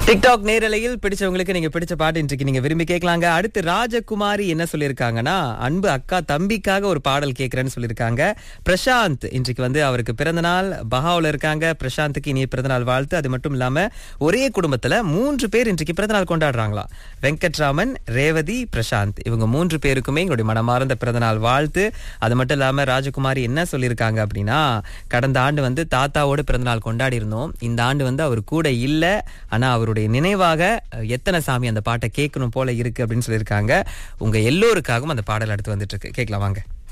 TikTok நேரலையில் பிடிச்சவங்களுக்கு நீங்க பிடிச்ச பாட்டு இன்றைக்கு நீங்க விரும்பி கேட்கலாங்க அடுத்து ராஜகுமாரி என்ன சொல்லியிருக்காங்கன்னா அன்பு அக்கா தம்பிக்காக ஒரு பாடல் கேட்கிறேன்னு சொல்லியிருக்காங்க பிரசாந்த் இன்றைக்கு வந்து அவருக்கு பிறந்த நாள் பஹாவில் இருக்காங்க பிரசாந்துக்கு இனிய பிறந்தநாள் வாழ்த்து அது மட்டும் இல்லாம ஒரே குடும்பத்துல மூன்று பேர் இன்றைக்கு பிறந்தநாள் கொண்டாடுறாங்களா வெங்கட்ராமன் ரேவதி பிரசாந்த் இவங்க மூன்று பேருக்குமே எங்களுடைய மனமார்ந்த பிறந்தநாள் வாழ்த்து அது மட்டும் இல்லாம ராஜகுமாரி என்ன சொல்லியிருக்காங்க அப்படின்னா கடந்த ஆண்டு வந்து தாத்தாவோட பிறந்தநாள் கொண்டாடி இருந்தோம் இந்த ஆண்டு வந்து அவர் கூட இல்ல ஆனா அவருடைய நினைவாக அஹ், எத்தனை சாமி அந்த பாட்டை கேட்கணும் போல இருக்கு அப்படின்னு சொல்லியிருக்காங்க உங்க எல்லோருக்காகவும் அந்த பாடல் அடுத்து வந்துட்டு இருக்கு கேட்கலாம் வாங்க